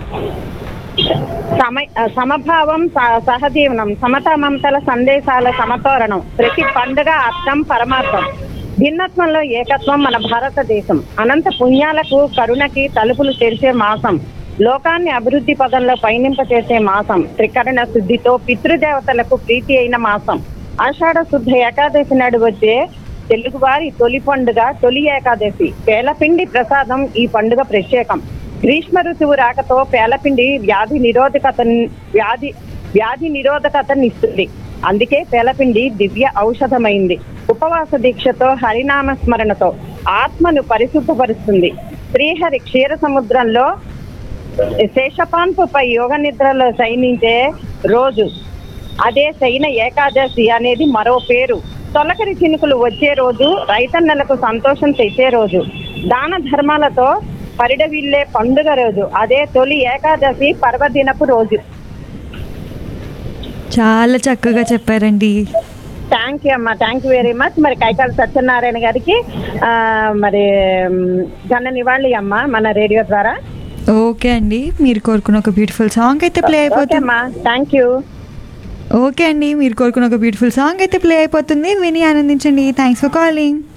సమ సమభావం స- సహజీవనం సమతా మమతల సందేశాల సమతోరణం ప్రతి పండుగ అర్థం పరమార్థం భిన్నత్వంలో ఏకత్వం మన భారతదేశం అనంత పుణ్యాలకు కరుణకి తలుపులు తెరిచే మాసం లోకాన్ని అభివృద్ధి పదంలో పయనింపచేసే మాసం త్రికరణ శుద్ధితో పితృదేవతలకు ప్రీతి అయిన మాసం ఆషాఢ శుద్ధ ఏకాదశి నాడు వచ్చే తెలుగువారి తొలి పండుగ తొలి ఏకాదశి పేలపిండి ప్రసాదం ఈ పండుగ ప్రత్యేకం గ్రీష్మ ఋతువు రాకతో పేలపిండి వ్యాధి నిరోధకత వ్యాధి వ్యాధి నిరోధకతనిస్తుంది అందుకే పేలపిండి దివ్య ఔషధమైంది ఉపవాస దీక్షతో హరినామ స్మరణతో ఆత్మను పరిశుద్ధపరుస్తుంది శ్రీహరి క్షీర సముద్రంలో శేషపాన్పుపై యోగ నిద్రలో శయనించే రోజు అదే శయన ఏకాదశి అనేది మరో పేరు తొలకరి చినుకులు వచ్చే రోజు రైతన్నలకు సంతోషం తెచ్చే రోజు దాన ధర్మాలతో పరిడవిల్లే పండుగ రోజు అదే తొలి ఏకాదశి పర్వదినపు రోజు చాలా చక్కగా చెప్పారండి థ్యాంక్ యూ అమ్మా థ్యాంక్ యూ వెరీ మచ్ మరి కైకాల సత్యనారాయణ గారికి ఆ, మరి మ్, ఘన నివాళి అమ్మా మన రేడియో ద్వారా ఓకే అండి మీరు కోరుకున్న ఒక బ్యూటిఫుల్ సాంగ్ అయితే ప్లే ఓకే అయిపోతుంది అమ్మా థ్యాంక్ యూ ఓకే అండి మీరు కోరుకున్న ఒక బ్యూటిఫుల్ సాంగ్ అయితే ప్లే అయిపోతుంది విని ఆనందించండి థ్యాంక్స్ ఫర్ కాలింగ్